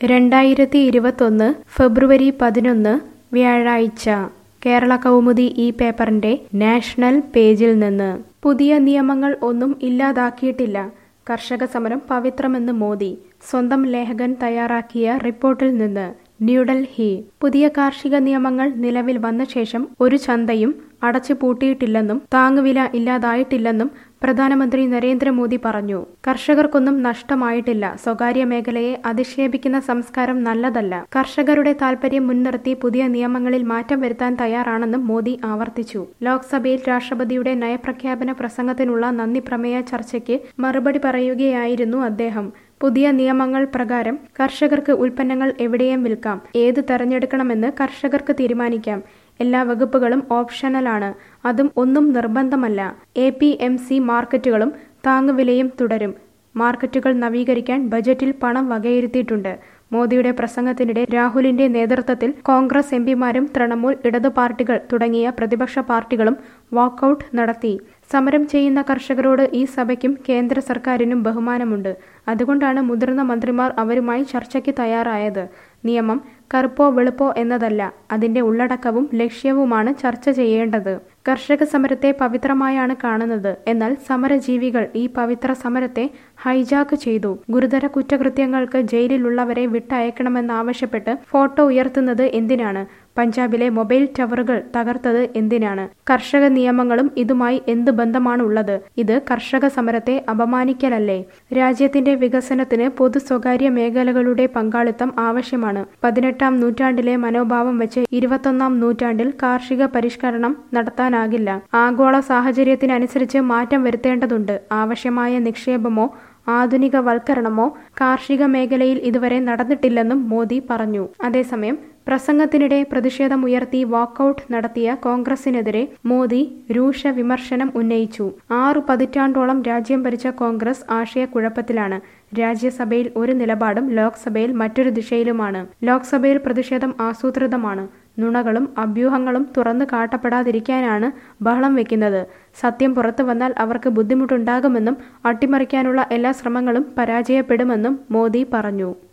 രണ്ടായിരത്തി ഇരുപത്തൊന്ന് ഫെബ്രുവരി പതിനൊന്ന് വ്യാഴാഴ്ച കേരള കൗമുദി ഈ പേപ്പറിന്റെ നാഷണൽ പേജിൽ നിന്ന് പുതിയ നിയമങ്ങൾ ഒന്നും ഇല്ലാതാക്കിയിട്ടില്ല കർഷക സമരം പവിത്രമെന്ന് മോദി സ്വന്തം ലേഖകൻ തയ്യാറാക്കിയ റിപ്പോർട്ടിൽ നിന്ന് ന്യൂഡൽഹി പുതിയ കാർഷിക നിയമങ്ങൾ നിലവിൽ വന്ന ശേഷം ഒരു ചന്തയും അടച്ചു പൂട്ടിയിട്ടില്ലെന്നും താങ്ങുവില ഇല്ലാതായിട്ടില്ലെന്നും പ്രധാനമന്ത്രി നരേന്ദ്രമോദി പറഞ്ഞു കർഷകർക്കൊന്നും നഷ്ടമായിട്ടില്ല സ്വകാര്യ മേഖലയെ അധിക്ഷേപിക്കുന്ന സംസ്കാരം നല്ലതല്ല കർഷകരുടെ താൽപര്യം മുൻനിർത്തി പുതിയ നിയമങ്ങളിൽ മാറ്റം വരുത്താൻ തയ്യാറാണെന്നും മോദി ആവർത്തിച്ചു ലോക്സഭയിൽ രാഷ്ട്രപതിയുടെ നയപ്രഖ്യാപന പ്രസംഗത്തിനുള്ള നന്ദി പ്രമേയ ചർച്ചയ്ക്ക് മറുപടി പറയുകയായിരുന്നു അദ്ദേഹം പുതിയ നിയമങ്ങൾ പ്രകാരം കർഷകർക്ക് ഉൽപ്പന്നങ്ങൾ എവിടെയും വിൽക്കാം ഏത് തെരഞ്ഞെടുക്കണമെന്ന് കർഷകർക്ക് തീരുമാനിക്കാം എല്ലാ വകുപ്പുകളും ഓപ്ഷണലാണ് അതും ഒന്നും നിർബന്ധമല്ല എ പി എം സി മാർക്കറ്റുകളും താങ്ങുവിലയും തുടരും മാർക്കറ്റുകൾ നവീകരിക്കാൻ ബജറ്റിൽ പണം വകയിരുത്തിയിട്ടുണ്ട് മോദിയുടെ പ്രസംഗത്തിനിടെ രാഹുലിന്റെ നേതൃത്വത്തിൽ കോൺഗ്രസ് എംപിമാരും തൃണമൂൽ ഇടതു പാർട്ടികൾ തുടങ്ങിയ പ്രതിപക്ഷ പാർട്ടികളും വാക്കൌട്ട് നടത്തി സമരം ചെയ്യുന്ന കർഷകരോട് ഈ സഭയ്ക്കും കേന്ദ്ര സർക്കാരിനും ബഹുമാനമുണ്ട് അതുകൊണ്ടാണ് മുതിർന്ന മന്ത്രിമാർ അവരുമായി ചർച്ചയ്ക്ക് തയ്യാറായത് നിയമം കറുപ്പോ വെളുപ്പോ എന്നതല്ല അതിന്റെ ഉള്ളടക്കവും ലക്ഷ്യവുമാണ് ചർച്ച ചെയ്യേണ്ടത് കർഷക സമരത്തെ പവിത്രമായാണ് കാണുന്നത് എന്നാൽ സമരജീവികൾ ഈ പവിത്ര സമരത്തെ ഹൈജാക്ക് ചെയ്തു ഗുരുതര കുറ്റകൃത്യങ്ങൾക്ക് ജയിലിലുള്ളവരെ വിട്ടയക്കണമെന്നാവശ്യപ്പെട്ട് ഫോട്ടോ ഉയർത്തുന്നത് എന്തിനാണ് പഞ്ചാബിലെ മൊബൈൽ ടവറുകൾ തകർത്തത് എന്തിനാണ് കർഷക നിയമങ്ങളും ഇതുമായി എന്ത് ബന്ധമാണ് ഉള്ളത് ഇത് കർഷക സമരത്തെ അപമാനിക്കലല്ലേ രാജ്യത്തിന്റെ വികസനത്തിന് പൊതു സ്വകാര്യ മേഖലകളുടെ പങ്കാളിത്തം ആവശ്യമാണ് പതിനെട്ടാം നൂറ്റാണ്ടിലെ മനോഭാവം വെച്ച് ഇരുപത്തൊന്നാം നൂറ്റാണ്ടിൽ കാർഷിക പരിഷ്കരണം നടത്താനാകില്ല ആഗോള സാഹചര്യത്തിനനുസരിച്ച് മാറ്റം വരുത്തേണ്ടതുണ്ട് ആവശ്യമായ നിക്ഷേപമോ ആധുനികവൽക്കരണമോ കാർഷിക മേഖലയിൽ ഇതുവരെ നടന്നിട്ടില്ലെന്നും മോദി പറഞ്ഞു അതേസമയം പ്രസംഗത്തിനിടെ പ്രതിഷേധമുയർത്തി വാക്കൌട്ട് നടത്തിയ കോൺഗ്രസിനെതിരെ മോദി രൂക്ഷ വിമർശനം ഉന്നയിച്ചു ആറു പതിറ്റാണ്ടോളം രാജ്യം ഭരിച്ച കോൺഗ്രസ് ആശയക്കുഴപ്പത്തിലാണ് രാജ്യസഭയിൽ ഒരു നിലപാടും ലോക്സഭയിൽ മറ്റൊരു ദിശയിലുമാണ് ലോക്സഭയിൽ പ്രതിഷേധം ആസൂത്രിതമാണ് നുണകളും അഭ്യൂഹങ്ങളും തുറന്നു കാട്ടപ്പെടാതിരിക്കാനാണ് ബഹളം വെക്കുന്നത് സത്യം പുറത്തു വന്നാൽ അവർക്ക് ബുദ്ധിമുട്ടുണ്ടാകുമെന്നും അട്ടിമറിക്കാനുള്ള എല്ലാ ശ്രമങ്ങളും പരാജയപ്പെടുമെന്നും മോദി പറഞ്ഞു